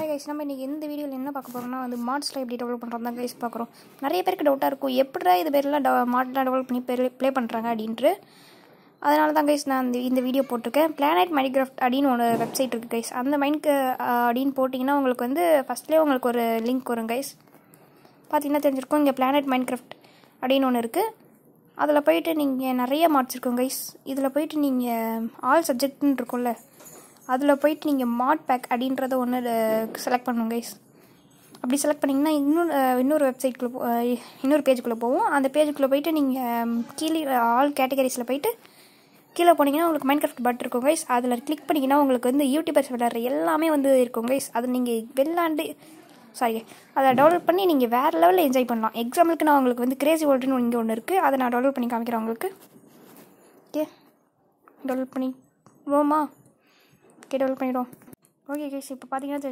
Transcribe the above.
guys நம்ம இன்றைக்கி இந்த வீடியோவில் என்ன பார்க்க போகிறோம்னா வந்து மாட்ஸில் எப்படி டெவலப் பண்ணுறது தான் கைஸ் பார்க்குறோம் நிறைய பேருக்கு டவுட்டாக இருக்கும் எப்படிடா இது பேர்லாம் டெவ மாட்லாம் டெவலப் பண்ணி ப்ளே ப்ளே பண்ணுறாங்க அப்படின்ட்டு அதனால தான் கைஸ் நான் இந்த இந்த வீடியோ போட்டிருக்கேன் பிளானட் மைன்கிராஃப்ட் அப்படின்னு ஒரு வெப்சைட் இருக்குது கைஸ் அந்த மைண்ட் அப்படின்னு போட்டிங்கன்னா உங்களுக்கு வந்து ஃபஸ்ட்லேயே உங்களுக்கு ஒரு லிங்க் வரும் கைஸ் பார்த்தீங்கன்னா தெரிஞ்சிருக்கும் இங்கே பிளானட் மைன்கிராஃப்ட் அப்படின்னு ஒன்று இருக்குது அதில் போயிட்டு நீங்கள் நிறைய மாட்ஸ் இருக்கும் கைஸ் இதில் போயிட்டு நீங்கள் ஆல் சப்ஜெக்ட்னு இருக்கும்ல அதில் போயிட்டு நீங்கள் மாட் பேக் அப்படின்றத ஒன்று செலக்ட் பண்ணுங்க கைஸ் அப்படி செலக்ட் பண்ணிங்கன்னா இன்னொரு இன்னொரு வெப்சைட்குள்ளே போ இன்னொரு பேஜுக்குள்ளே போவோம் அந்த பேஜுக்குள்ளே போயிட்டு நீங்கள் கீழே ஆல் கேட்டகரிஸில் போயிட்டு கீழே போனீங்கன்னா உங்களுக்கு மைண்ட் கிராஃப்ட் பட் இருக்கும் கைஸ் அதில் கிளிக் பண்ணிங்கன்னா உங்களுக்கு வந்து யூடியூபர்ஸ் விளையாடுற எல்லாமே வந்து இருக்கும் கைஸ் அது நீங்கள் விளாண்டு சாரி அதை டவுன்லோட் பண்ணி நீங்கள் வேறு லெவலில் என்ஜாய் பண்ணலாம் எக்ஸாம்பிளுக்கு நான் உங்களுக்கு வந்து கிரேசி வேர்ல்டுன்னு இங்கே ஒன்று இருக்குது அதை நான் டவுன்லோட் பண்ணி காமிக்கிறேன் உங்களுக்கு ஓகே டவுன்லோட் பண்ணி ரோமா ஓகே டெவலப் பண்ணிவிடும் ஓகே கேஸ் இப்போ பார்த்தீங்கன்னா